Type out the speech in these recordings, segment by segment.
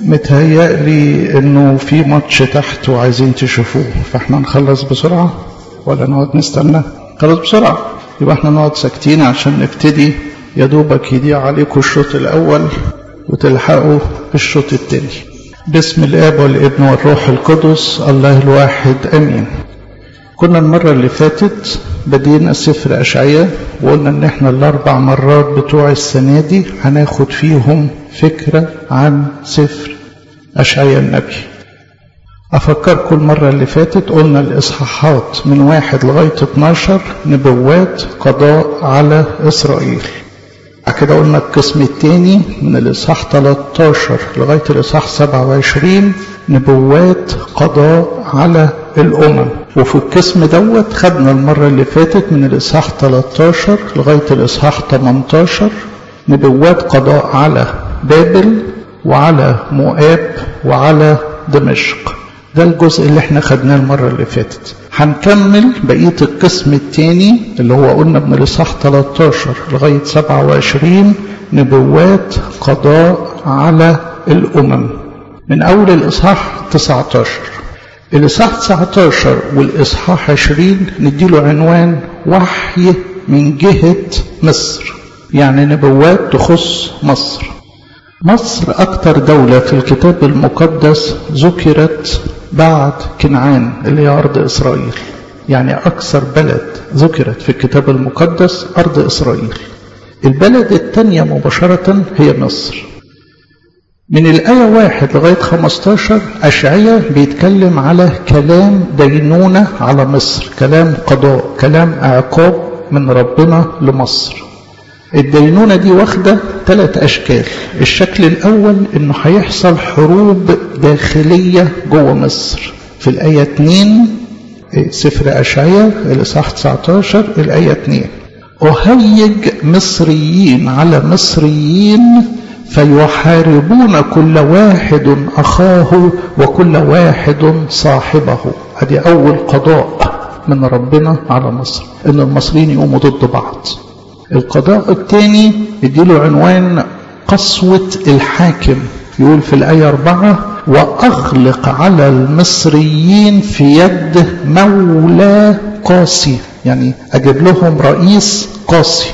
متهيألي انه في ماتش تحت وعايزين تشوفوه فاحنا نخلص بسرعة ولا نقعد نستنى خلص بسرعة يبقى احنا نقعد ساكتين عشان نبتدي يا دوبك يضيع عليكم الشوط الاول وتلحقوا الشوط التاني باسم الاب والابن والروح القدس الله الواحد امين كنا المرة اللي فاتت بدينا سفر أشعية وقلنا إن إحنا الأربع مرات بتوع السنة دي هناخد فيهم فكرة عن سفر أشعية النبي أفكركم المرة اللي فاتت قلنا الإصحاحات من واحد لغاية 12 نبوات قضاء على إسرائيل بعد كده قلنا القسم الثاني من الإصحاح 13 لغاية الإصحاح 27 نبوات قضاء على الأمم وفي القسم دوت خدنا المرة اللي فاتت من الإصحاح 13 لغاية الإصحاح 18 نبوات قضاء على بابل وعلى مؤاب وعلى دمشق ده الجزء اللي احنا خدناه المرة اللي فاتت هنكمل بقية القسم الثاني اللي هو قلنا من الإصحاح 13 لغاية 27 نبوات قضاء على الأمم من أول الإصحاح 19 الإصحاح 19 والإصحاح 20 نديله عنوان وحي من جهة مصر يعني نبوات تخص مصر مصر أكثر دولة في الكتاب المقدس ذكرت بعد كنعان اللي هي أرض إسرائيل يعني أكثر بلد ذكرت في الكتاب المقدس أرض إسرائيل البلد الثانية مباشرة هي مصر من الآية واحد لغاية 15 أشعية بيتكلم على كلام دينونة على مصر كلام قضاء كلام عقاب من ربنا لمصر الدينونة دي واخدة ثلاث أشكال الشكل الأول إنه هيحصل حروب داخلية جوه مصر في الآية 2 سفر أشعية الإصحاح 19 الآية 2 أهيج مصريين على مصريين فيحاربون كل واحد أخاه وكل واحد صاحبه هذه أول قضاء من ربنا على مصر إن المصريين يقوموا ضد بعض القضاء الثاني يديله عنوان قسوة الحاكم يقول في الآية أربعة وأغلق على المصريين في يد مولى قاسي يعني أجيب لهم رئيس قاسي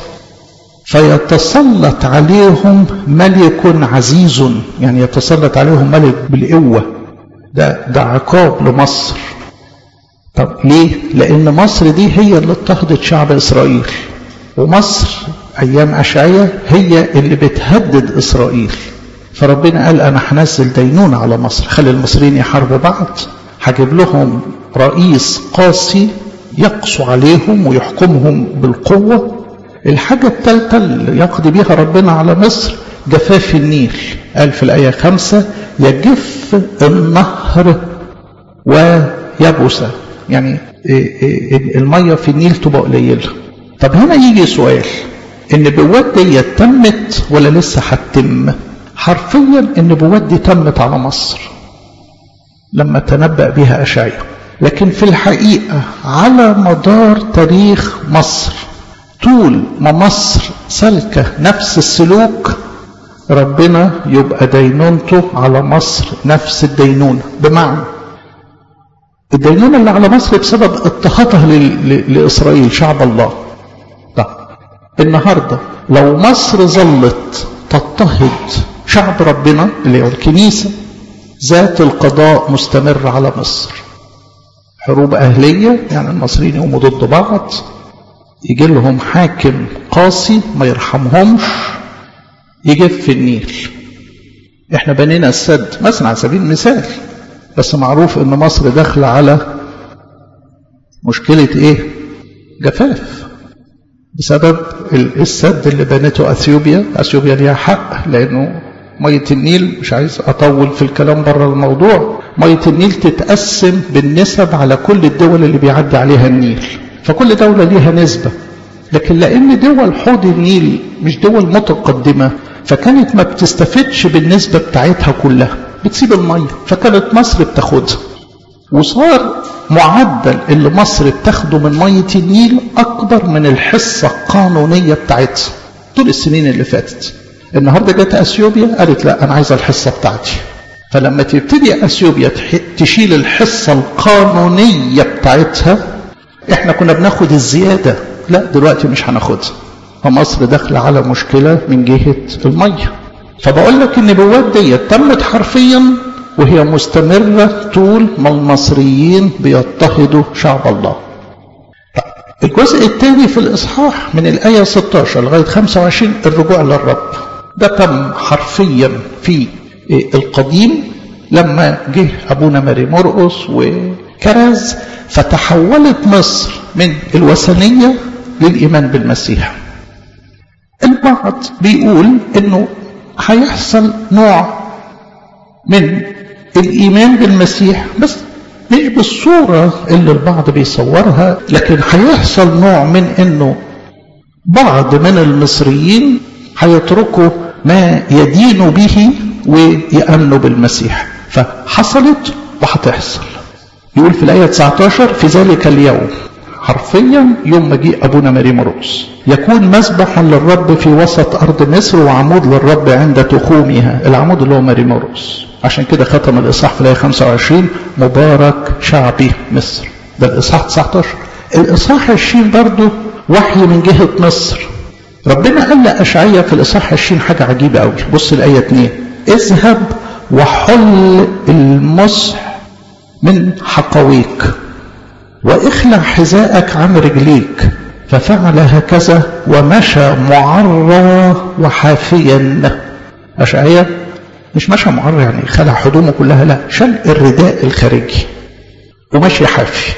فيتسلط عليهم ملك عزيز يعني يتسلط عليهم ملك بالقوة ده, ده عقاب لمصر طب ليه؟ لأن مصر دي هي اللي اضطهدت شعب إسرائيل ومصر أيام أشعية هي اللي بتهدد إسرائيل فربنا قال أنا هنزل دينونة على مصر خلي المصريين يحاربوا بعض هجيب لهم رئيس قاسي يقسو عليهم ويحكمهم بالقوة الحاجة الثالثة اللي يقضي بها ربنا على مصر جفاف النيل قال في الآية خمسة يجف النهر ويبس يعني المية في النيل تبقى قليلة طب هنا يجي سؤال النبوات دي تمت ولا لسه هتتم حرفيا النبوات دي تمت على مصر لما تنبأ بها أشعيا لكن في الحقيقة على مدار تاريخ مصر طول ما مصر سلكة نفس السلوك ربنا يبقى دينونته على مصر نفس الدينونة بمعنى الدينونة اللي على مصر بسبب اضطهادها لإسرائيل شعب الله طب النهاردة لو مصر ظلت تضطهد شعب ربنا اللي هو الكنيسة ذات القضاء مستمر على مصر حروب أهلية يعني المصريين يقوموا ضد بعض يجي لهم حاكم قاسي ما يرحمهمش يجف في النيل احنا بنينا السد مثلا على سبيل المثال بس معروف ان مصر داخله على مشكله ايه جفاف بسبب السد اللي بنته اثيوبيا اثيوبيا ليها حق لانه ميه النيل مش عايز اطول في الكلام بره الموضوع ميه النيل تتقسم بالنسب على كل الدول اللي بيعدي عليها النيل فكل دولة ليها نسبة لكن لأن دول حوض النيل مش دول متقدمة فكانت ما بتستفدش بالنسبة بتاعتها كلها بتسيب المية فكانت مصر بتاخدها وصار معدل اللي مصر بتاخده من مية النيل أكبر من الحصة القانونية بتاعتها طول السنين اللي فاتت النهاردة جت أثيوبيا قالت لا أنا عايزة الحصة بتاعتي فلما تبتدي اثيوبيا تشيل الحصه القانونيه بتاعتها احنا كنا بناخد الزياده لا دلوقتي مش هناخدها فمصر داخله على مشكله من جهه الميه فبقول لك النبوات دي تمت حرفيا وهي مستمره طول ما المصريين بيضطهدوا شعب الله الجزء الثاني في الإصحاح من الآية 16 لغاية 25 الرجوع للرب ده تم حرفيا في القديم لما جه أبونا ماري مرقس وكرز فتحولت مصر من الوثنية للإيمان بالمسيح البعض بيقول انه هيحصل نوع من الإيمان بالمسيح بس مش بالصورة اللي البعض بيصورها لكن هيحصل نوع من انه بعض من المصريين هيتركوا ما يدينوا به ويأمنوا بالمسيح فحصلت وهتحصل يقول في الآية 19 في ذلك اليوم حرفيا يوم مجيء أبونا ماري مرقس يكون مسبح للرب في وسط أرض مصر وعمود للرب عند تخومها العمود اللي هو ماري مرقس عشان كده ختم الإصحاح في الآية 25 مبارك شعبي مصر ده الإصحاح 19 الإصحاح 20 برضه وحي من جهة مصر ربنا قال لأشعية في الإصحاح 20 حاجة عجيبة قوي بص الآية 2 اذهب وحل المسح من حقويك واخلع حذاءك عن رجليك ففعل هكذا ومشى معرى وحافيا أشعية مش مشى معرى يعني خلع هدومه كلها لا شل الرداء الخارجي ومشي حافي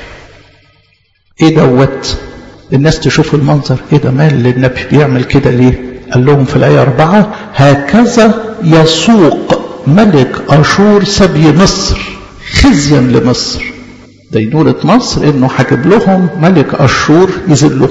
ايه دوت الناس تشوف المنظر ايه ده مال للنبي بيعمل كده ليه قال لهم في الآية أربعة هكذا يسوق ملك أشور سبي مصر خزيا لمصر دينونة مصر انه هجيب لهم ملك اشور يذلهم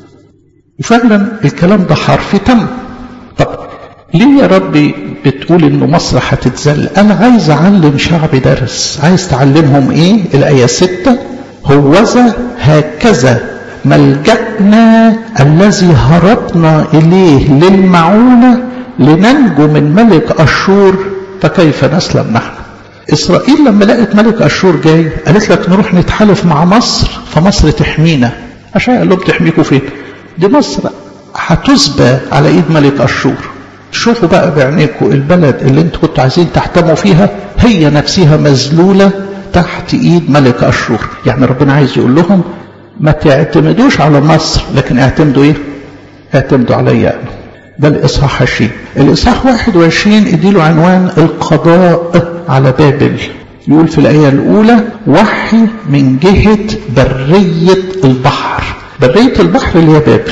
وفعلا الكلام ده حرفي تم طب ليه يا ربي بتقول انه مصر هتتذل انا عايز اعلم شعبي درس عايز تعلمهم ايه الايه ستة هوذا هكذا ملجأنا الذي هربنا اليه للمعونة لننجو من ملك اشور فكيف نسلم نحن إسرائيل لما لقت ملك أشور جاي قالت لك نروح نتحالف مع مصر فمصر تحمينا عشان قال لهم تحميكوا فين دي مصر هتسبى على إيد ملك أشور شوفوا بقى بعينيكم البلد اللي انتوا كنتوا عايزين تحتموا فيها هي نفسها مذلولة تحت إيد ملك أشور يعني ربنا عايز يقول لهم ما تعتمدوش على مصر لكن اعتمدوا ايه اعتمدوا عليا انا ده الإصحاح 20 الإصحاح 21 اديله عنوان القضاء على بابل يقول في الآية الأولى وحي من جهة برية البحر برية البحر اللي هي بابل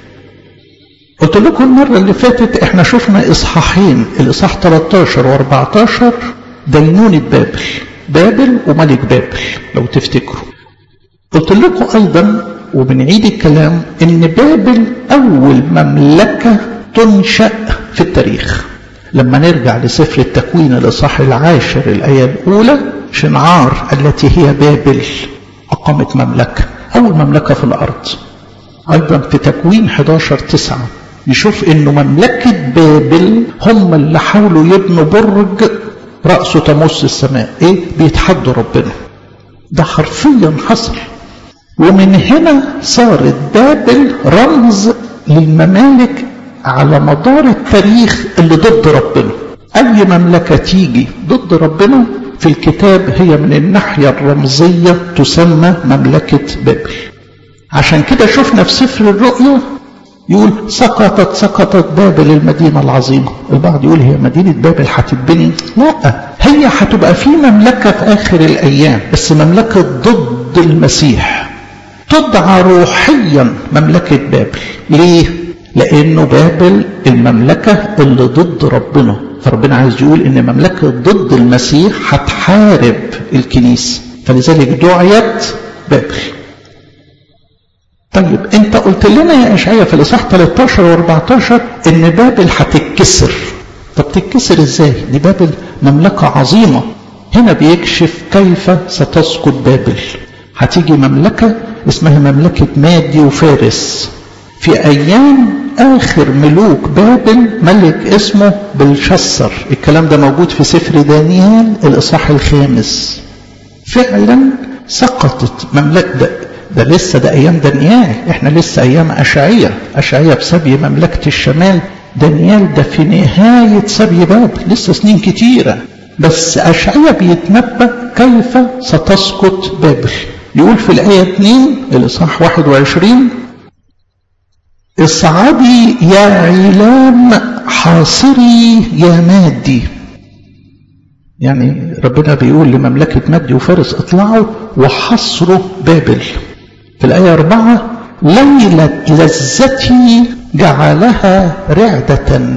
قلت لكم المرة اللي فاتت احنا شفنا إصحاحين الإصحاح 13 و14 دينونة بابل بابل وملك بابل لو تفتكروا قلت لكم أيضا وبنعيد الكلام ان بابل أول مملكة تنشأ في التاريخ لما نرجع لسفر التكوين الإصحاح العاشر الآية الأولى شنعار التي هي بابل أقامت مملكة أول مملكة في الأرض أيضا في تكوين 11 9 نشوف إنه مملكة بابل هم اللي حاولوا يبنوا برج رأسه تمس السماء إيه بيتحدوا ربنا ده حرفيا حصل ومن هنا صارت بابل رمز للممالك على مدار التاريخ اللي ضد ربنا أي مملكة تيجي ضد ربنا في الكتاب هي من الناحية الرمزية تسمى مملكة بابل عشان كده شفنا في سفر الرؤيا يقول سقطت سقطت بابل المدينة العظيمة البعض يقول هي مدينة بابل هتتبني لا هي هتبقى في مملكة في آخر الأيام بس مملكة ضد المسيح تدعى روحيا مملكة بابل ليه؟ لأنه بابل المملكة اللي ضد ربنا فربنا عايز يقول إن مملكة ضد المسيح هتحارب الكنيسة فلذلك دعيت بابل طيب انت قلت لنا يا اشعياء في الاصحاح 13 و14 ان بابل هتتكسر طب تتكسر ازاي دي بابل مملكة عظيمة هنا بيكشف كيف ستسقط بابل هتيجي مملكة اسمها مملكة مادي وفارس في أيام آخر ملوك بابل ملك اسمه بلشسر الكلام ده موجود في سفر دانيال الإصحاح الخامس فعلا سقطت مملكة ده, ده لسه ده أيام دانيال احنا لسه أيام أشعية أشعية بسبي مملكة الشمال دانيال ده في نهاية سبي بابل لسه سنين كتيرة بس أشعية بيتنبأ كيف ستسقط بابل يقول في الآية 2 الإصحاح 21 اصعدي يا علام حاصري يا مادي يعني ربنا بيقول لمملكة مادي وفارس اطلعوا وحصروا بابل في الآية أربعة ليلة لذتي جعلها رعدة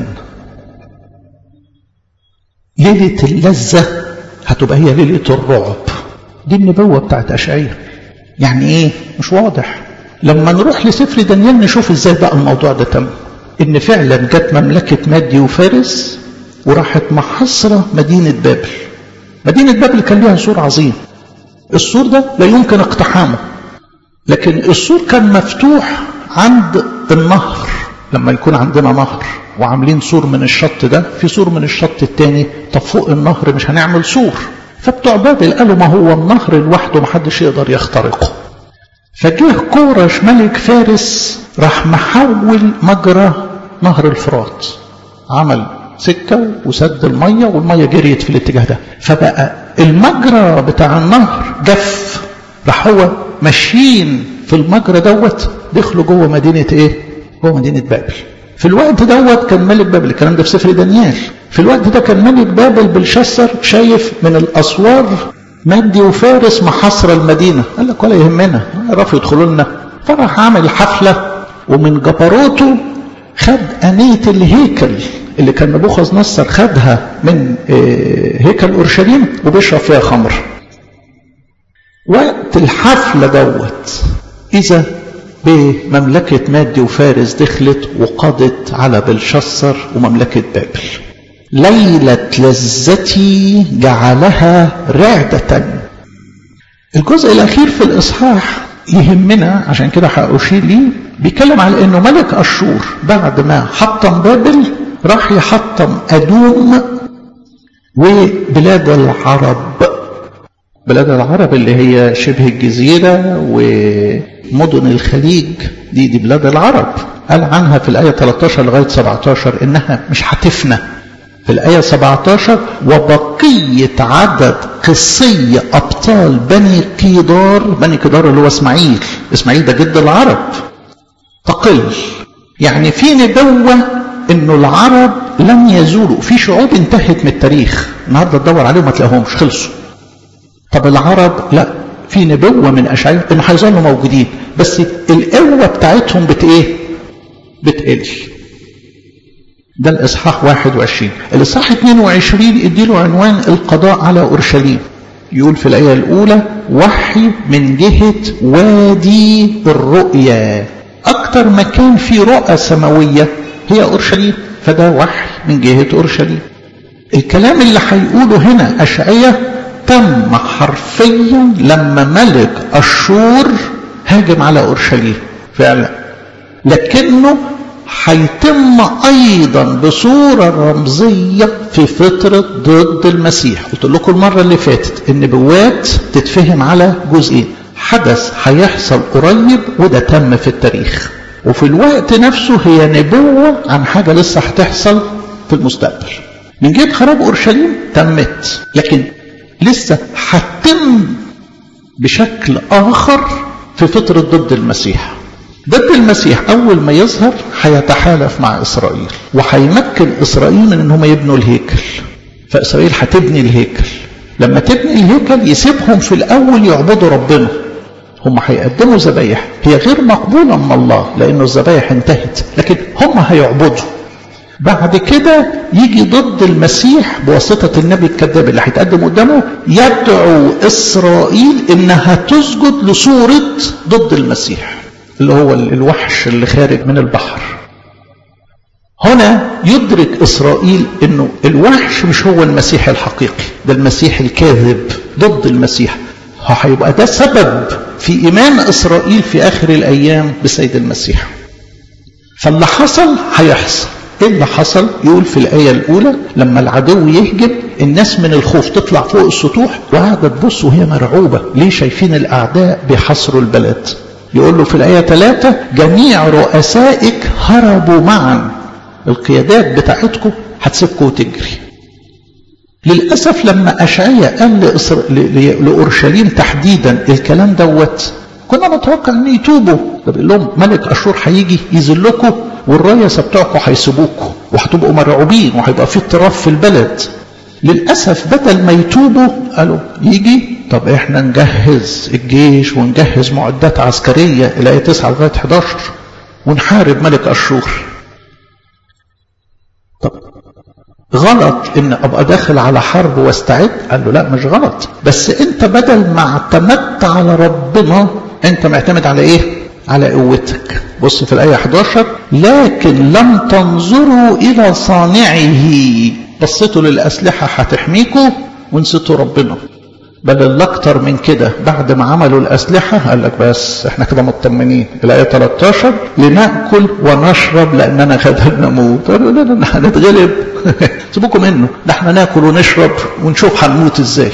ليلة اللذة هتبقى هي ليلة الرعب دي النبوة بتاعت أشعية يعني ايه مش واضح لما نروح لسفر دانيال نشوف ازاي بقى الموضوع ده تم ان فعلا جت مملكة مادي وفارس وراحت محاصرة مدينة بابل مدينة بابل كان لها سور عظيم السور ده لا يمكن اقتحامه لكن السور كان مفتوح عند النهر لما يكون عندنا نهر وعاملين سور من الشط ده في سور من الشط التاني طب فوق النهر مش هنعمل سور فبتوع بابل قالوا ما هو النهر لوحده محدش يقدر يخترقه فجه كورش ملك فارس راح محول مجرى نهر الفرات عمل سكة وسد المية والمية جريت في الاتجاه ده فبقى المجرى بتاع النهر جف راح هو ماشيين في المجرى دوت دخلوا جوه مدينة ايه جوه مدينة بابل في الوقت دوت كان ملك بابل الكلام ده في سفر دانيال في الوقت ده كان ملك بابل بلشسر شايف من الاسوار مادي وفارس محاصرة المدينة قال لك ولا يهمنا عرفوا يدخلوا لنا فراح عامل حفلة ومن جبروته خد أنية الهيكل اللي كان نبوخذ نصر خدها من هيكل أورشليم وبيشرب فيها خمر وقت الحفلة دوت إذا بمملكة مادي وفارس دخلت وقضت على بلشسر ومملكة بابل ليلة لذتي جعلها رعدة الجزء الأخير في الإصحاح يهمنا عشان كده هأشير ليه بيتكلم على إنه ملك أشور بعد ما حطم بابل راح يحطم أدوم وبلاد العرب بلاد العرب اللي هي شبه الجزيرة ومدن الخليج دي دي بلاد العرب قال عنها في الآية 13 لغاية 17 إنها مش هتفنى في الآية 17 وبقية عدد قصي أبطال بني قيدار بني قيدار اللي هو إسماعيل إسماعيل ده جد العرب تقل يعني في نبوة إنه العرب لن يزولوا في شعوب انتهت من التاريخ النهارده تدور عليهم ما تلاقيهمش خلصوا طب العرب لا في نبوة من أشعياء إنه هيظلوا موجودين بس القوة بتاعتهم بت إيه؟ بتقل ده الإصحاح 21 الإصحاح 22 اديله عنوان القضاء على أورشليم يقول في الآية الأولى وحي من جهة وادي الرؤيا أكتر مكان فيه رؤى سماوية هي أورشليم فده وحي من جهة أورشليم الكلام اللي هيقوله هنا أشعية تم حرفيا لما ملك أشور هاجم على أورشليم فعلا لكنه هيتم ايضا بصورة رمزية في فترة ضد المسيح قلت لكم المرة اللي فاتت النبوات تتفهم على جزئين حدث هيحصل قريب وده تم في التاريخ وفي الوقت نفسه هي نبوة عن حاجة لسه هتحصل في المستقبل من جهة خراب أورشليم تمت لكن لسه هتتم بشكل آخر في فترة ضد المسيح ضد المسيح أول ما يظهر هيتحالف مع إسرائيل وهيمكن إسرائيل من أنهم يبنوا الهيكل فإسرائيل هتبني الهيكل لما تبني الهيكل يسيبهم في الأول يعبدوا ربنا هم هيقدموا ذبايح هي غير مقبولة من الله لأنه الذبايح انتهت لكن هم هيعبدوا بعد كده يجي ضد المسيح بواسطة النبي الكذاب اللي هيتقدم قدامه يدعو إسرائيل إنها تسجد لصورة ضد المسيح اللي هو الوحش اللي خارج من البحر هنا يدرك إسرائيل أنه الوحش مش هو المسيح الحقيقي ده المسيح الكاذب ضد المسيح هيبقى ده سبب في إيمان إسرائيل في آخر الأيام بسيد المسيح فاللي حصل هيحصل ايه اللي حصل يقول في الآية الأولى لما العدو يهجم الناس من الخوف تطلع فوق السطوح وقاعدة تبص وهي مرعوبة ليه شايفين الأعداء بيحصروا البلد يقول له في الآية ثلاثة جميع رؤسائك هربوا معا القيادات بتاعتكم هتسيبكم وتجري للأسف لما أشعية قال لإصر... ل... لأورشليم تحديدا الكلام دوت كنا نتوقع ان يتوبوا ده بيقول لهم ملك اشور هيجي يذلكم والريسه بتوعكم هيسيبوكم وهتبقوا مرعوبين وهيبقى في اضطراب في البلد للاسف بدل ما يتوبوا قالوا يجي طب احنا نجهز الجيش ونجهز معدات عسكريه الايه 9 لغايه 11 ونحارب ملك اشور طب غلط ان ابقى داخل على حرب واستعد قال له لا مش غلط بس انت بدل ما اعتمدت على ربنا انت معتمد على ايه على قوتك بص في الايه 11 لكن لم تنظروا الى صانعه بصيتوا للاسلحه هتحميكم ونسيتوا ربنا بل الاكتر من كده بعد ما عملوا الاسلحه قال لك بس احنا كده مطمنين الايه 13 لناكل ونشرب لاننا غدا نموت قالوا لا لا هنتغلب سيبوكم منه ده احنا ناكل ونشرب ونشوف هنموت ازاي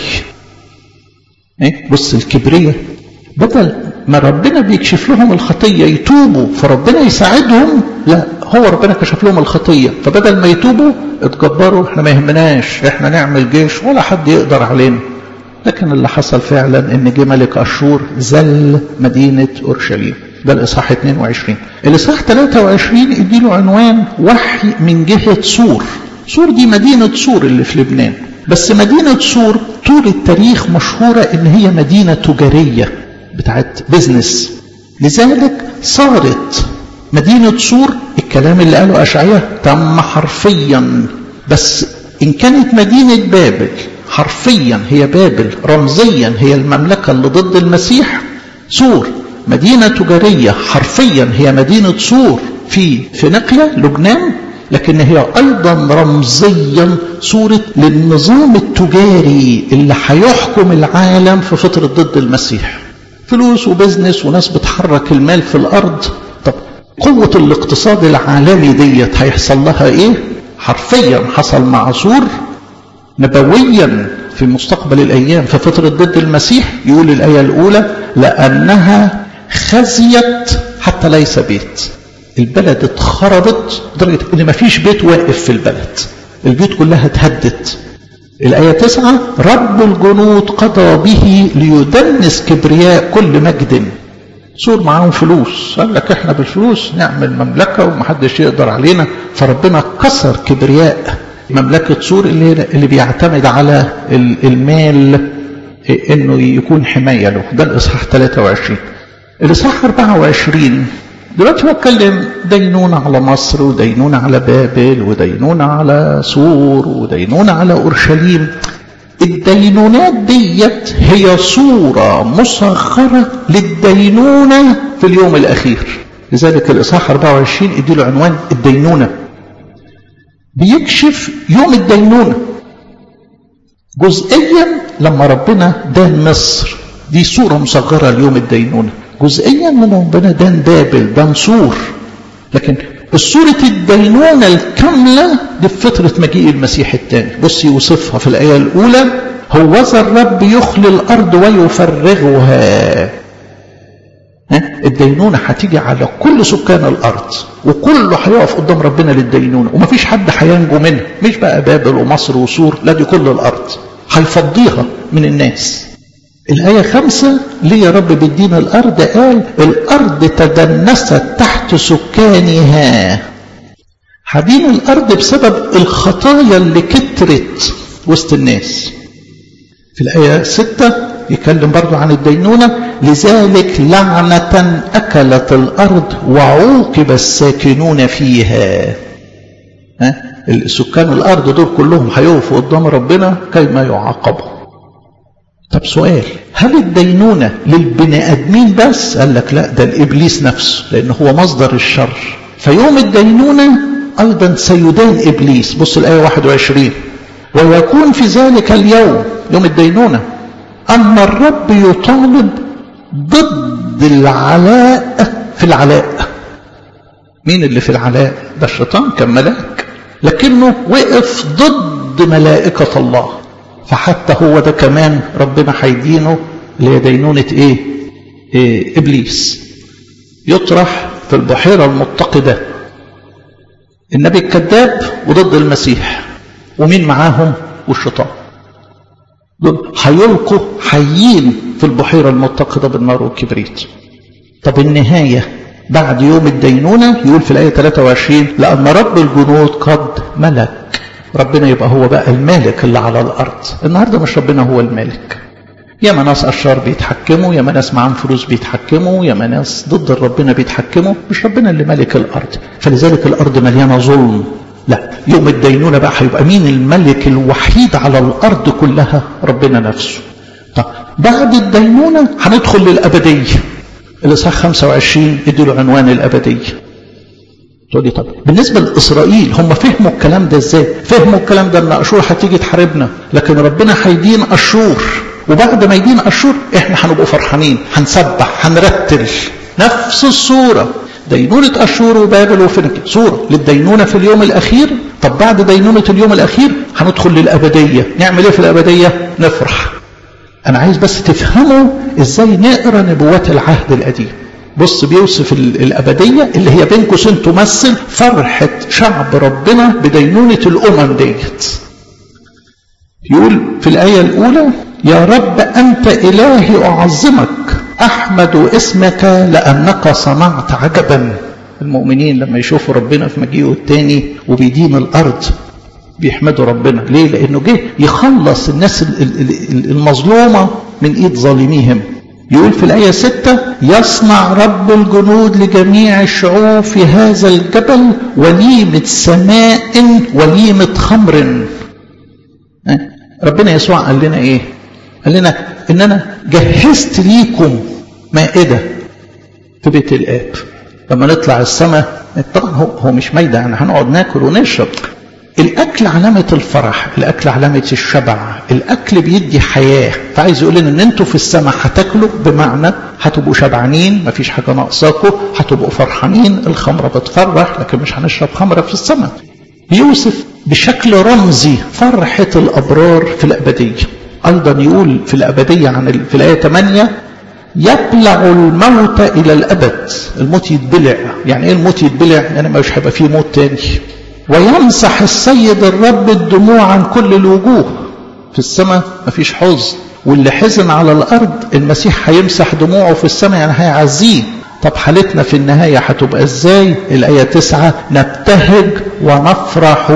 ايه بص الكبريه بدل ما ربنا بيكشف لهم الخطيه يتوبوا فربنا يساعدهم لا هو ربنا كشف لهم الخطيه فبدل ما يتوبوا اتجبروا احنا ما يهمناش احنا نعمل جيش ولا حد يقدر علينا لكن اللي حصل فعلا ان جه ملك اشور زل مدينه اورشليم ده الاصحاح 22 الاصحاح 23 اديله عنوان وحي من جهه سور سور دي مدينه سور اللي في لبنان بس مدينه سور طول التاريخ مشهوره ان هي مدينه تجاريه بتاعت بزنس لذلك صارت مدينه سور الكلام اللي قاله اشعياء تم حرفيا بس ان كانت مدينه بابل حرفيا هي بابل رمزيا هي المملكة اللي ضد المسيح سور مدينة تجارية حرفيا هي مدينة سور في فينيقيا لبنان لكن هي أيضا رمزيا صورة للنظام التجاري اللي هيحكم العالم في فترة ضد المسيح فلوس وبزنس وناس بتحرك المال في الأرض طب قوة الاقتصاد العالمي ديت هيحصل لها ايه حرفيا حصل مع سور نبويا في مستقبل الأيام في فترة ضد المسيح يقول الآية الأولى لأنها خزيت حتى ليس بيت البلد اتخربت لدرجة ان ما فيش بيت واقف في البلد البيوت كلها اتهدت الآية تسعة رب الجنود قضى به ليدنس كبرياء كل مجد سور معاهم فلوس قال لك احنا بالفلوس نعمل مملكة ومحدش يقدر علينا فربنا كسر كبرياء مملكة سور اللي, اللي بيعتمد على المال انه يكون حماية له ده الاصحاح 23 الاصحاح 24 دلوقتي هو اتكلم دينونة على مصر ودينونة على بابل ودينونة على سور ودينونة على اورشليم الدينونات ديت هي صورة مصغرة للدينونة في اليوم الأخير لذلك الإصحاح 24 اديله عنوان الدينونة بيكشف يوم الدينونة جزئيا لما ربنا دان مصر دي صورة مصغرة ليوم الدينونة جزئيا من ربنا دان بابل دان سور لكن الصورة الدينونة الكاملة دي في فترة مجيء المسيح الثاني بص يوصفها في الآية الأولى هوذا الرب يخلي الأرض ويفرغها الدينونة هتيجي على كل سكان الأرض وكله هيقف قدام ربنا للدينونة ومفيش حد هينجو منها مش بقى بابل ومصر وسور لا دي كل الأرض هيفضيها من الناس الآية خمسة ليه يا رب بدينا الأرض قال الأرض تدنست تحت سكانها حدين الأرض بسبب الخطايا اللي كترت وسط الناس في الآية ستة يتكلم برضو عن الدينونة لذلك لعنة أكلت الأرض وعوقب الساكنون فيها ها؟ السكان الأرض دول كلهم هيقفوا قدام ربنا كيما يعاقبوا طب سؤال هل الدينونة للبني آدمين بس قال لك لا ده الإبليس نفسه لأن هو مصدر الشر فيوم الدينونة أيضا سيدان إبليس بص الآية 21 ويكون في ذلك اليوم يوم الدينونة أن الرب يطالب ضد العلاء في العلاء مين اللي في العلاء ده الشيطان كان ملاك لكنه وقف ضد ملائكة الله فحتى هو ده كمان ربنا هيدينه اللي هي دينونة ايه, إيه ابليس يطرح في البحيرة المتقدة النبي الكذاب وضد المسيح ومين معاهم والشيطان دول هيلقوا حيين في البحيرة المتقدة بالنار والكبريت طب النهاية بعد يوم الدينونة يقول في الآية 23 لأن رب الجنود قد ملك ربنا يبقى هو بقى المالك اللي على الأرض النهاردة مش ربنا هو المالك ياما ناس أشرار بيتحكموا ياما ناس معاهم فلوس بيتحكموا ياما ناس ضد ربنا بيتحكموا مش ربنا اللي مالك الأرض فلذلك الأرض مليانة ظلم لا يوم الدينونة بقى هيبقى مين الملك الوحيد على الأرض كلها ربنا نفسه طب بعد الدينونة هندخل للأبدية الإصحاح 25 ادوا عنوان الأبدية تقول لي طب بالنسبة لإسرائيل هم فهموا الكلام ده ازاي فهموا الكلام ده ان أشور هتيجي تحاربنا لكن ربنا هيدين أشور وبعد ما يدين أشور احنا هنبقوا فرحانين هنسبح هنرتل نفس الصورة دينونة أشور وبابل وفنك صورة للدينونة في اليوم الأخير طب بعد دينونة اليوم الأخير هندخل للأبدية نعمل ايه في الأبدية نفرح أنا عايز بس تفهموا إزاي نقرأ نبوات العهد القديم بص بيوصف الأبدية اللي هي بين قوسين تمثل فرحة شعب ربنا بدينونة الأمم ديت يقول في الآية الأولى يا رب أنت إلهي أعظمك أحمد اسمك لأنك صنعت عجبا المؤمنين لما يشوفوا ربنا في مجيئه الثاني وبيدين الأرض بيحمدوا ربنا ليه لأنه جه يخلص الناس المظلومة من إيد ظالميهم يقول في الآية ستة يصنع رب الجنود لجميع الشعوب في هذا الجبل وليمة سماء وليمة خمر ربنا يسوع قال لنا ايه قال لنا ان انا جهزت ليكم مائدة في بيت الآب لما نطلع السماء طبعا هو, هو مش مايدة يعني هنقعد ناكل ونشرب الأكل علامة الفرح الأكل علامة الشبع الأكل بيدي حياة فعايز يقول لنا إن أنتوا في السماء هتاكلوا بمعنى هتبقوا شبعانين مفيش حاجة ناقصاكم هتبقوا فرحانين الخمرة بتفرح لكن مش هنشرب خمرة في السماء بيوصف بشكل رمزي فرحة الأبرار في الأبدية أيضا يقول في الأبدية عن في الآية 8 يبلع الموت إلى الأبد الموت يتبلع يعني إيه الموت يتبلع يعني مش هيبقى فيه موت تاني ويمسح السيد الرب الدموع عن كل الوجوه في السماء مفيش حزن واللي حزن على الأرض المسيح هيمسح دموعه في السماء يعني هيعزيه طب حالتنا في النهاية هتبقى ازاي الآية تسعة نبتهج ونفرح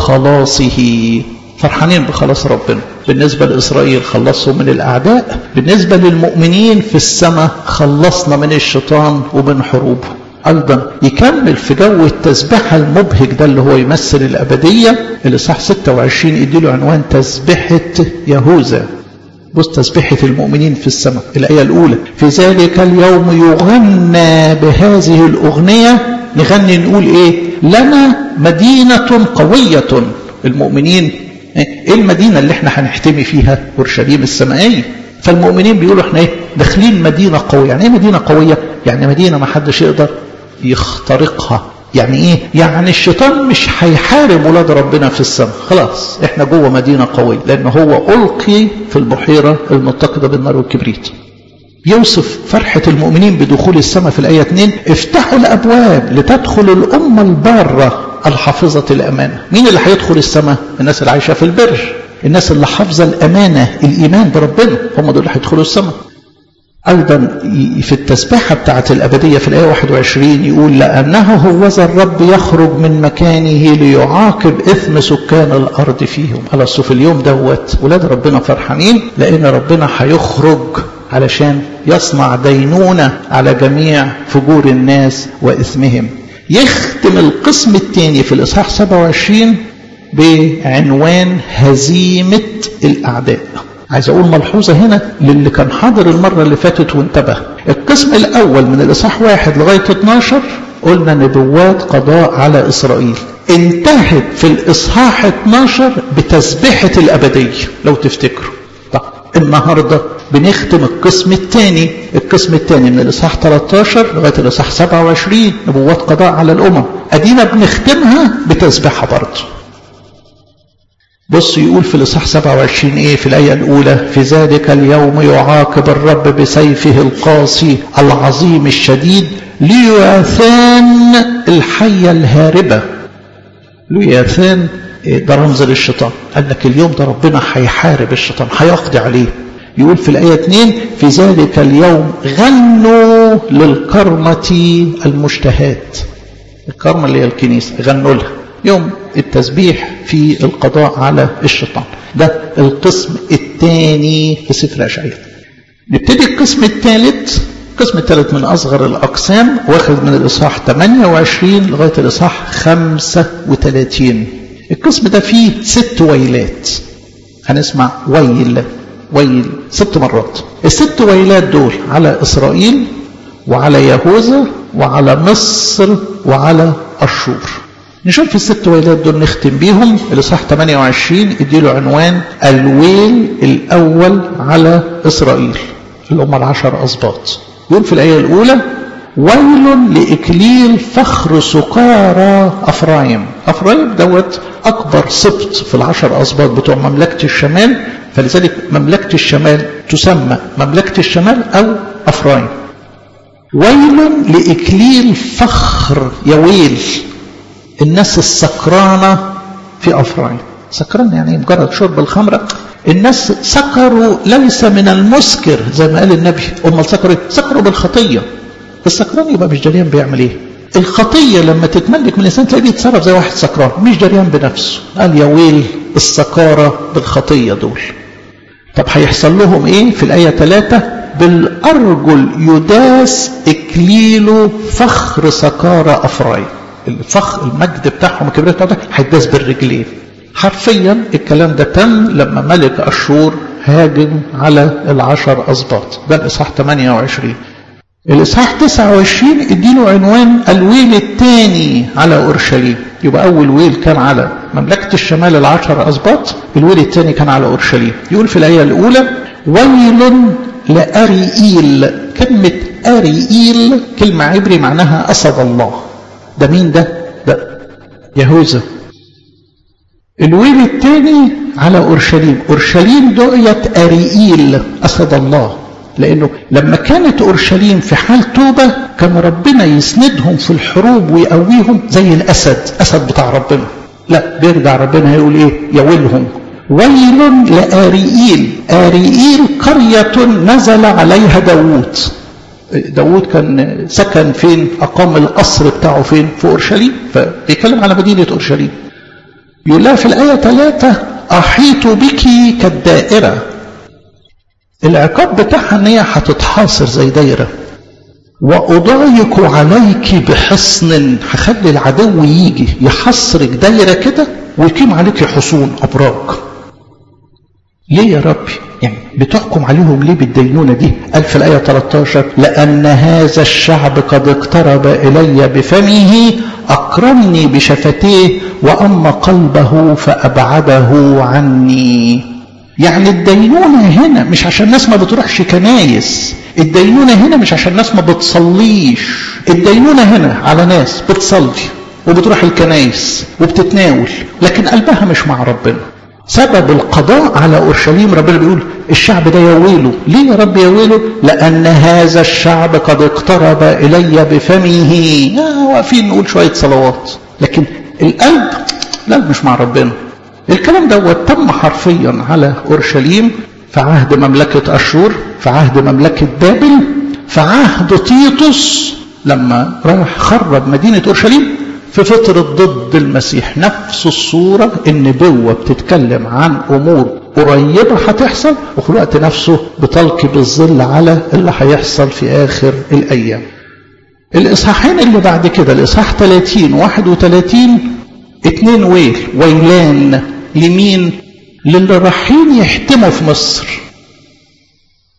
بخلاصه فرحانين بخلاص ربنا بالنسبة لإسرائيل خلصوا من الأعداء بالنسبة للمؤمنين في السماء خلصنا من الشيطان ومن حروبه أيضا يكمل في جو التسبحة المبهج ده اللي هو يمثل الأبدية اللي صح 26 يديله عنوان تسبحة يهوذا بص تسبحة المؤمنين في السماء الآية الأولى في ذلك اليوم يغنى بهذه الأغنية نغني نقول إيه لنا مدينة قوية المؤمنين إيه المدينة اللي احنا هنحتمي فيها أورشليم السمائية فالمؤمنين بيقولوا احنا ايه داخلين مدينة قوية يعني ايه مدينة قوية يعني مدينة ما حدش يقدر يخترقها يعني ايه يعني الشيطان مش هيحارب ولاد ربنا في السماء خلاص احنا جوه مدينة قوية لان هو ألقي في البحيرة المتقدة بالنار والكبريت يوصف فرحة المؤمنين بدخول السماء في الآية 2 افتحوا الأبواب لتدخل الأمة البارة الحافظة الأمانة مين اللي هيدخل السماء الناس اللي عايشة في البر الناس اللي حافظة الأمانة الإيمان بربنا هم دول اللي هيدخلوا السماء أيضا في التسبيحة بتاعة الأبدية في الآية 21 يقول لأنه هوذا الرب يخرج من مكانه ليعاقب إثم سكان الأرض فيهم خلاص في اليوم دوت ولاد ربنا فرحانين لأن ربنا هيخرج علشان يصنع دينونة على جميع فجور الناس وإثمهم يختم القسم الثاني في الإصحاح 27 بعنوان هزيمة الأعداء عايز أقول ملحوظة هنا للي كان حاضر المرة اللي فاتت وانتبه القسم الأول من الإصحاح واحد لغاية 12 قلنا نبوات قضاء على إسرائيل انتهت في الإصحاح 12 بتسبحة الأبدية لو تفتكروا طب النهاردة بنختم القسم الثاني القسم الثاني من الإصحاح 13 لغاية الإصحاح 27 نبوات قضاء على الأمم أدينا بنختمها بتسبيحة برضه بص يقول في الإصحاح 27 إيه في الآية الأولى في ذلك اليوم يعاقب الرب بسيفه القاسي العظيم الشديد ليواثان الحية الهاربة ليواثان ده رمز للشيطان قال لك اليوم ده ربنا هيحارب الشيطان هيقضي عليه يقول في الآية 2 في ذلك اليوم غنوا للكرمة المشتهات الكرمة اللي هي الكنيسة غنوا لها يوم التسبيح في القضاء على الشيطان ده القسم الثاني في سفر أشعياء نبتدي القسم الثالث القسم الثالث من أصغر الأقسام واخد من الإصحاح 28 لغاية الإصحاح 35 القسم ده فيه ست ويلات هنسمع ويل ويل ست مرات الست ويلات دول على إسرائيل وعلى يهوذا وعلى مصر وعلى أشور نشوف الست ويلات دول نختم بيهم الإصحاح 28 اديله عنوان الويل الأول على إسرائيل اللي هم العشر أسباط يقول في الآية الأولى ويل لإكليل فخر سكارى أفرايم أفرايم دوت أكبر سبط في العشر أسباط بتوع مملكة الشمال فلذلك مملكة الشمال تسمى مملكة الشمال أو أفرايم ويل لإكليل فخر يا ويل الناس السكرانة في أفرايم سكران يعني مجرد شرب الخمرة الناس سكروا ليس من المسكر زي ما قال النبي امال سكروا سكروا بالخطيه السكران يبقى مش دريان بيعمل ايه الخطيه لما تتملك من الانسان تلاقيه بيتصرف زي واحد سكران مش دريان بنفسه قال يا ويل السكاره بالخطيه دول طب هيحصل لهم ايه في الايه 3 بالارجل يداس اكليل فخر سكارى افرايم الفخر المجد بتاعهم الكبرياء بتاعهم هيداس بالرجلين حرفيا الكلام ده تم لما ملك أشور هاجم على العشر أسباط ده الإصحاح 28 الإصحاح 29 اديله عنوان الويل الثاني على أورشليم يبقى أول ويل كان على مملكة الشمال العشر أسباط الويل الثاني كان على أورشليم يقول في الآية الأولى ويل لأريئيل كلمة أريئيل كلمة عبري معناها أسد الله ده مين ده؟ ده يهوذا الويل الثاني على أورشليم أورشليم دعيت أريئيل أسد الله لأنه لما كانت أورشليم في حال توبة كان ربنا يسندهم في الحروب ويقويهم زي الأسد أسد بتاع ربنا لا بيرجع ربنا يقول إيه يولهم ويل لآريئيل آريئيل قرية نزل عليها داوود داوود كان سكن فين أقام القصر بتاعه فين في أورشليم فبيتكلم على مدينة أورشليم يقول لها في الآية ثلاثة أحيط بك كالدائرة العقاب بتاعها ان هي هتتحاصر زي دايرة وأضايق عليك بحصن هخلي العدو يجي يحصرك دايرة كده ويقيم عليك حصون أبراج ليه يا ربي يعني بتحكم عليهم ليه بالدينونة دي قال في الآية 13 لأن هذا الشعب قد اقترب إلي بفمه أكرمني بشفتيه وأما قلبه فأبعده عني يعني الدينونة هنا مش عشان الناس ما بتروحش كنايس الدينونة هنا مش عشان الناس ما بتصليش الدينونة هنا على ناس بتصلي وبتروح الكنايس وبتتناول لكن قلبها مش مع ربنا سبب القضاء على أورشليم ربنا بيقول الشعب ده يويله ليه يا رب يويله لأن هذا الشعب قد اقترب إلي بفمه آه واقفين نقول شوية صلوات لكن القلب لا مش مع ربنا الكلام دوت تم حرفيا على أورشليم في عهد مملكة أشور في عهد مملكة بابل في عهد تيتوس لما راح خرب مدينة أورشليم في فترة ضد المسيح نفس الصورة النبوة بتتكلم عن أمور قريبة هتحصل وفي الوقت نفسه بتلقي بالظل على اللي هيحصل في آخر الأيام الإصحاحين اللي بعد كده الإصحاح 30 31 اتنين ويل ويلان لمين للي رايحين يحتموا في مصر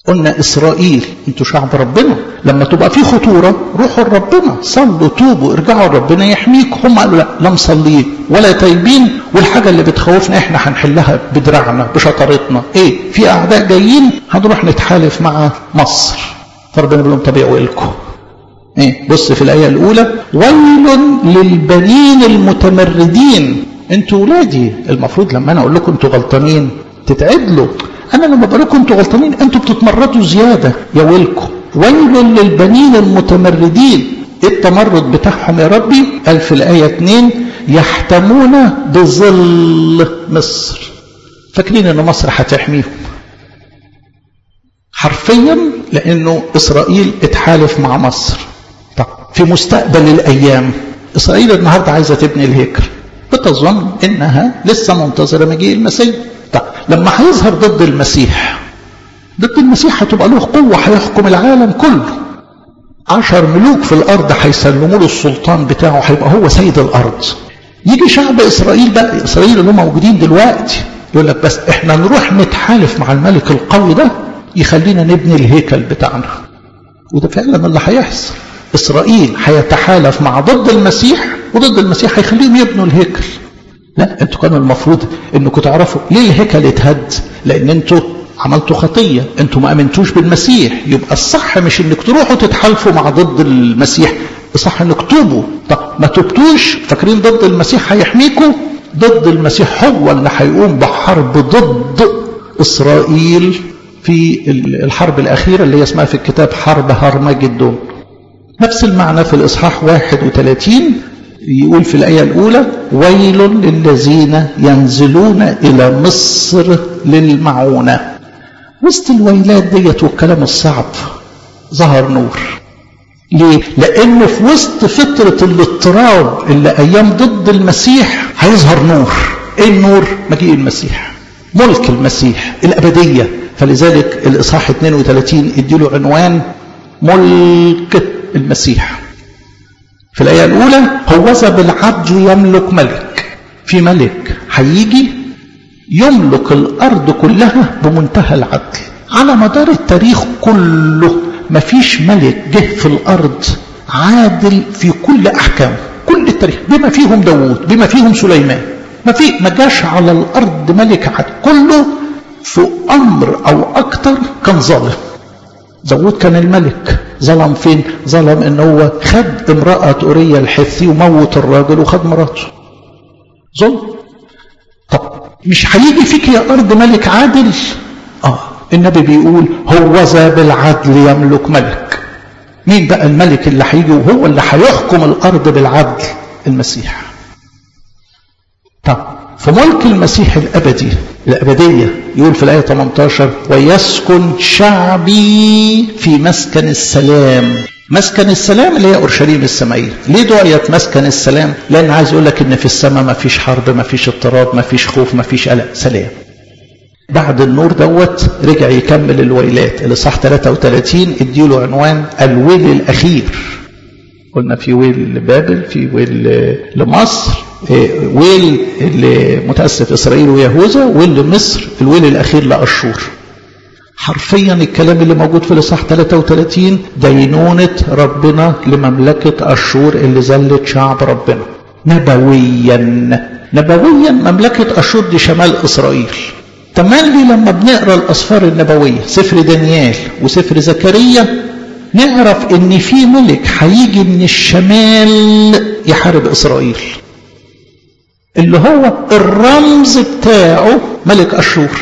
قلنا إسرائيل انتوا شعب ربنا لما تبقى في خطورة روحوا لربنا صلوا توبوا ارجعوا لربنا يحميكم هم قالوا لا لا مصلين ولا تايبين والحاجة اللي بتخوفنا احنا هنحلها بدراعنا بشطارتنا ايه في اعداء جايين هنروح نتحالف مع مصر فربنا بيقول لهم طب لكم ايه بص في الآية الأولى ويل للبنين المتمردين انتوا ولادي المفروض لما انا اقول لكم انتوا غلطانين تتعدلوا انا لما بقول لكم انتوا غلطانين انتوا بتتمردوا زياده يا ويلكم ويل للبنين المتمردين ايه التمرد بتاعهم يا ربي قال في الايه 2 يحتمون بظل مصر فاكرين ان مصر هتحميهم حرفيا لانه اسرائيل اتحالف مع مصر طب في مستقبل الايام اسرائيل النهارده عايزه تبني الهيكل بتظن انها لسه منتظره مجيء المسيح طب لما هيظهر ضد المسيح ضد المسيح هتبقى له قوة هيحكم العالم كله عشر ملوك في الأرض هيسلموا له السلطان بتاعه هيبقى هو سيد الأرض يجي شعب إسرائيل بقى إسرائيل اللي هم موجودين دلوقتي يقول لك بس احنا نروح نتحالف مع الملك القوي ده يخلينا نبني الهيكل بتاعنا وده فعلا اللي هيحصل إسرائيل هيتحالف مع ضد المسيح وضد المسيح هيخليهم يبنوا الهيكل لا انتوا كانوا المفروض انكم تعرفوا ليه الهيكل اتهد لان انتوا عملتوا خطيه انتوا ما امنتوش بالمسيح يبقى الصح مش انك تروحوا تتحالفوا مع ضد المسيح الصح انك توبوا طب ما تبتوش فاكرين ضد المسيح هيحميكم ضد المسيح هو اللي هيقوم بحرب ضد اسرائيل في الحرب الاخيره اللي هي اسمها في الكتاب حرب هرمجدون نفس المعنى في الاصحاح 31 يقول في الآية الأولى ويل للذين ينزلون إلى مصر للمعونة وسط الويلات ديت والكلام الصعب ظهر نور ليه؟ لأنه في وسط فترة الاضطراب اللي أيام ضد المسيح هيظهر نور إيه النور؟ مجيء المسيح ملك المسيح الأبدية فلذلك الإصحاح 32 اديله عنوان ملك المسيح في الآية الأولى هوذا بالعدل يملك ملك في ملك هيجي يملك الأرض كلها بمنتهى العدل على مدار التاريخ كله مفيش ملك جه في الأرض عادل في كل أحكامه كل التاريخ بما فيهم داوود بما فيهم سليمان ما في ما جاش على الأرض ملك عادل كله في أمر أو أكتر كان ظالم داوود كان الملك ظلم فين ظلم ان هو خد امرأة أورية الحثي وموت الراجل وخد مراته ظلم طب مش هيجي فيك يا أرض ملك عادل اه النبي بيقول هوذا بالعدل يملك ملك مين بقى الملك اللي هيجي وهو اللي هيحكم الأرض بالعدل المسيح طب في ملك المسيح الأبدي الأبدية يقول في الآية 18 ويسكن شعبي في مسكن السلام مسكن السلام اللي هي أورشليم السمائية ليه دعيت مسكن السلام لأن عايز يقول لك إن في السماء ما فيش حرب ما فيش اضطراب ما فيش خوف ما فيش قلق سلام بعد النور دوت رجع يكمل الويلات الإصحاح 33 اديله عنوان الويل الأخير قلنا في ويل لبابل في ويل لمصر ويل لمتأسف إسرائيل ويهوذا ويل لمصر الويل الأخير لأشور حرفيا الكلام اللي موجود في الإصحاح 33 دينونة ربنا لمملكة أشور اللي زلت شعب ربنا نبويا نبويا مملكة أشور دي شمال إسرائيل تملي لما بنقرا الأسفار النبوية سفر دانيال وسفر زكريا نعرف ان في ملك هيجي من الشمال يحارب اسرائيل اللي هو الرمز بتاعه ملك اشور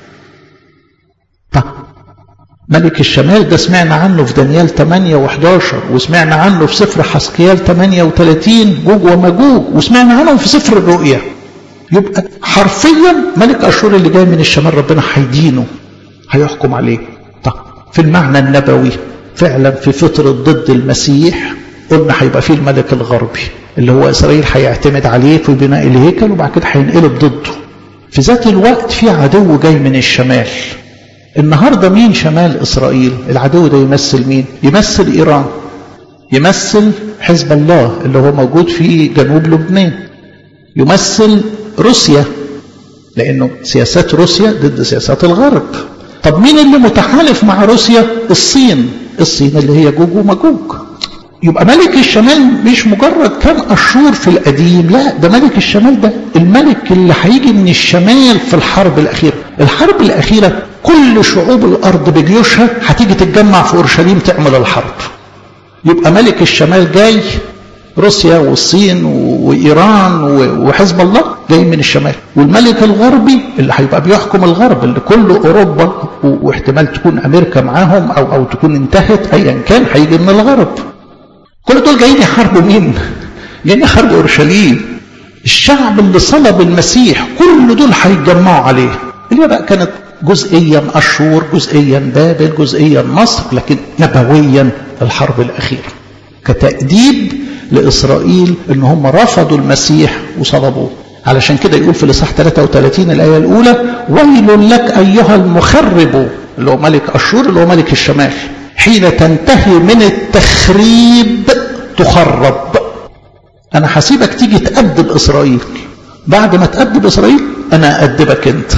طب ملك الشمال ده سمعنا عنه في دانيال 8 و11 وسمعنا عنه في سفر حسقيال 38 جوج ومجوج وسمعنا عنه في سفر الرؤيا يبقى حرفيا ملك اشور اللي جاي من الشمال ربنا هيدينه هيحكم عليه طب في المعنى النبوي فعلا في فترة ضد المسيح قلنا هيبقى فيه الملك الغربي اللي هو إسرائيل هيعتمد عليه في بناء الهيكل وبعد كده هينقلب ضده في ذات الوقت في عدو جاي من الشمال النهاردة مين شمال إسرائيل العدو ده يمثل مين يمثل إيران يمثل حزب الله اللي هو موجود في جنوب لبنان يمثل روسيا لأنه سياسات روسيا ضد سياسات الغرب طب مين اللي متحالف مع روسيا الصين الصين اللي هي جوج ومجوج يبقى ملك الشمال مش مجرد كان أشور في القديم لا ده ملك الشمال ده الملك اللي هيجي من الشمال في الحرب الأخيرة الحرب الأخيرة كل شعوب الأرض بجيوشها هتيجي تتجمع في أورشليم تعمل الحرب يبقى ملك الشمال جاي روسيا والصين وإيران وحزب الله جاي من الشمال والملك الغربي اللي هيبقى بيحكم الغرب اللي كل أوروبا واحتمال تكون أمريكا معاهم أو, أو تكون انتهت أيا كان هيجي من الغرب كل دول جايين يحاربوا مين؟ جايين يحاربوا اورشليم الشعب اللي صلب المسيح كل دول هيتجمعوا عليه اللي بقى كانت جزئيا اشور جزئيا بابل جزئيا مصر لكن نبويا الحرب الاخيره كتاديب لاسرائيل ان هم رفضوا المسيح وصلبوه علشان كده يقول في الاصحاح 33 الايه الاولى ويل لك ايها المخرب اللي هو ملك اشور اللي هو ملك الشمال حين تنتهي من التخريب تخرب انا هسيبك تيجي تأدب اسرائيل بعد ما تأدب اسرائيل انا أأدبك انت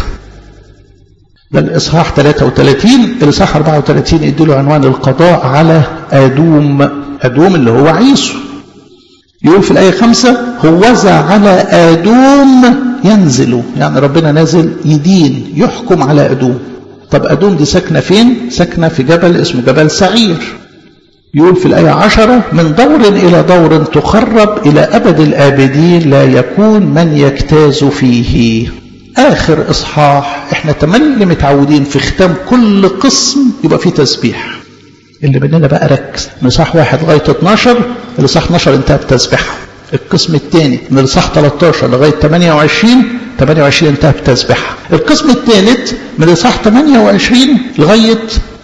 ده الاصحاح 33 الاصحاح 34 يديله عنوان القضاء على ادوم ادوم اللي هو عيسو يقول في الايه 5 هوذا على ادوم ينزل يعني ربنا نازل يدين يحكم على ادوم طب أدوم دي ساكنة فين؟ ساكنة في جبل اسمه جبل سعير يقول في الآية عشرة من دور إلى دور تخرب إلى أبد الآبدين لا يكون من يجتاز فيه آخر إصحاح إحنا تملي متعودين في ختام كل قسم يبقى فيه تسبيح اللي مننا بقى ركز من صح واحد لغاية 12 الإصحاح 12 انتهى بتسبيحه القسم الثاني من الإصحاح 13 لغاية 28 28 انتهى بتسبيحها القسم الثالث من الإصحاح 28 لغاية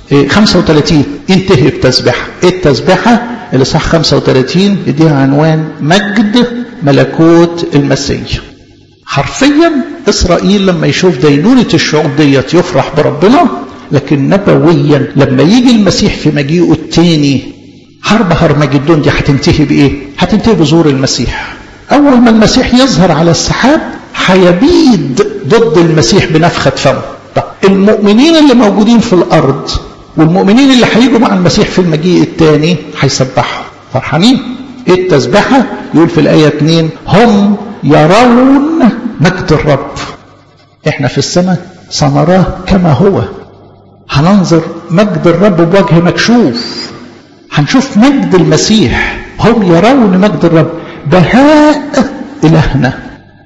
35 ينتهي بتسبيحها ايه التسبيحة الإصحاح 35 يديها عنوان مجد ملكوت المسيح حرفيا إسرائيل لما يشوف دينونة الشعوب ديت يفرح بربنا لكن نبويا لما يجي المسيح في مجيئه الثاني حرب هرمجدون دي هتنتهي بإيه؟ هتنتهي بظهور المسيح أول ما المسيح يظهر على السحاب هيبيد ضد المسيح بنفخة فمه المؤمنين اللي موجودين في الأرض والمؤمنين اللي هيجوا مع المسيح في المجيء الثاني هيسبحوا فرحانين ايه التسبحة يقول في الآية 2 هم يرون مجد الرب احنا في السماء سنراه كما هو هننظر مجد الرب بوجه مكشوف هنشوف مجد المسيح هم يرون مجد الرب بهاء إلهنا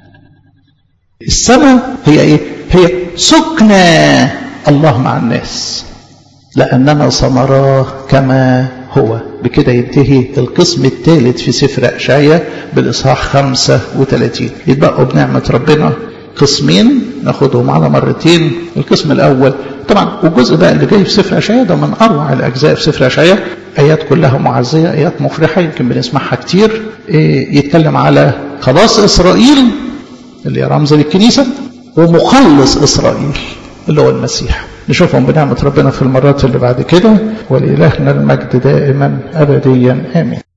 السماء هي ايه هي سكنى الله مع الناس لأننا سنراه كما هو بكده ينتهي القسم الثالث في سفر أشعية بالإصحاح 35 يتبقوا بنعمة ربنا قسمين ناخدهم على مرتين القسم الأول طبعا والجزء بقى اللي جاي في سفر أشعية ده من أروع الأجزاء في سفر أشعية آيات كلها معزية آيات مفرحة يمكن بنسمعها كتير يتكلم على خلاص إسرائيل اللي رمز للكنيسة ومخلص إسرائيل اللي هو المسيح نشوفهم بنعمة ربنا في المرات اللي بعد كده ولإلهنا المجد دائما أبديا آمين